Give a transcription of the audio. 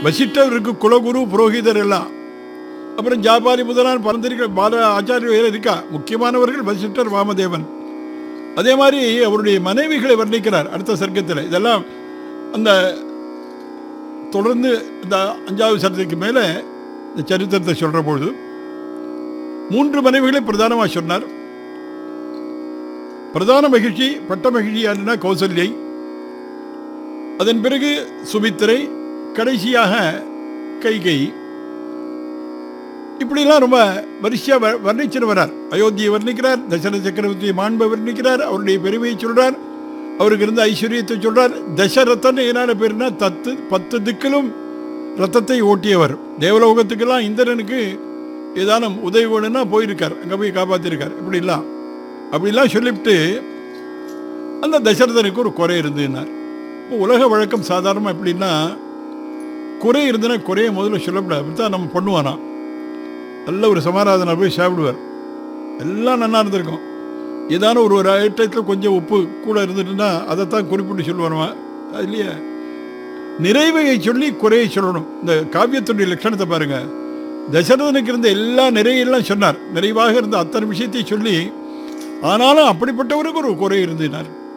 வசிஷ்டருக்கு குலகுரு புரோகிதர் எல்லாம் அப்புறம் ஜாபாலி முதலான பரந்தரிகள் பால ஆச்சாரியர் இருக்கா முக்கியமானவர்கள் வசிஷ்டர் வாமதேவன் அதே மாதிரி அவருடைய மனைவிகளை வர்ணிக்கிறார் அடுத்த சர்க்கத்தில் இதெல்லாம் அந்த தொடர்ந்து இந்த அஞ்சாவது சரத்துக்கு மேலே இந்த சரித்திரத்தை சொல்கிற பொழுது மூன்று மனைவிகளை பிரதானமாக சொன்னார் பிரதான மகிழ்ச்சி பட்ட மகிழ்ச்சி யாருன்னா கௌசல்யை அதன் பிறகு சுமித்திரை கடைசியாக கைகை இப்படிலாம் ரொம்ப வரிசையாக வ வர்ணிச்சுன்னு வரார் அயோத்தியை வர்ணிக்கிறார் தசரத சக்கரவர்த்தி மாண்பை வர்ணிக்கிறார் அவருடைய பெருமையை சொல்றார் அவருக்கு இருந்த ஐஸ்வர்யத்தை சொல்றார் தசரதன் என்னால பேருனா தத்து பத்து திக்கிலும் ரத்தத்தை ஓட்டியவர் தேவலோகத்துக்கெல்லாம் இந்திரனுக்கு ஏதானும் உதவி வேணும்னா போயிருக்கார் அங்கே போய் காப்பாற்றிருக்கார் இப்படிலாம் அப்படிலாம் சொல்லிவிட்டு அந்த தசரதனுக்கு ஒரு குறை இருந்ததுன்னார் இப்போ உலக வழக்கம் சாதாரணமாக எப்படின்னா குறை இருந்ததுன்னா குறையை முதல்ல சொல்லக்கூடாது அப்படி தான் நம்ம பண்ணுவானா நல்ல ஒரு சமாராதனை போய் சாப்பிடுவார் எல்லாம் நல்லா இருந்திருக்கும் ஏதான ஒரு ஒரு ஐட்டத்தில் கொஞ்சம் உப்பு கூட இருந்துட்டுன்னா அதைத்தான் குறிப்பிட்டு சொல்லுவானுவா அது இல்லையா நிறைவையை சொல்லி குறையை சொல்லணும் இந்த காவியத்துடைய லட்சணத்தை பாருங்க தசரதனுக்கு இருந்த எல்லா நிறையெல்லாம் சொன்னார் நிறைவாக இருந்த அத்தனை விஷயத்தை சொல்லி ஆனாலும் அப்படிப்பட்டவருக்கு ஒரு குறை இருந்தினார்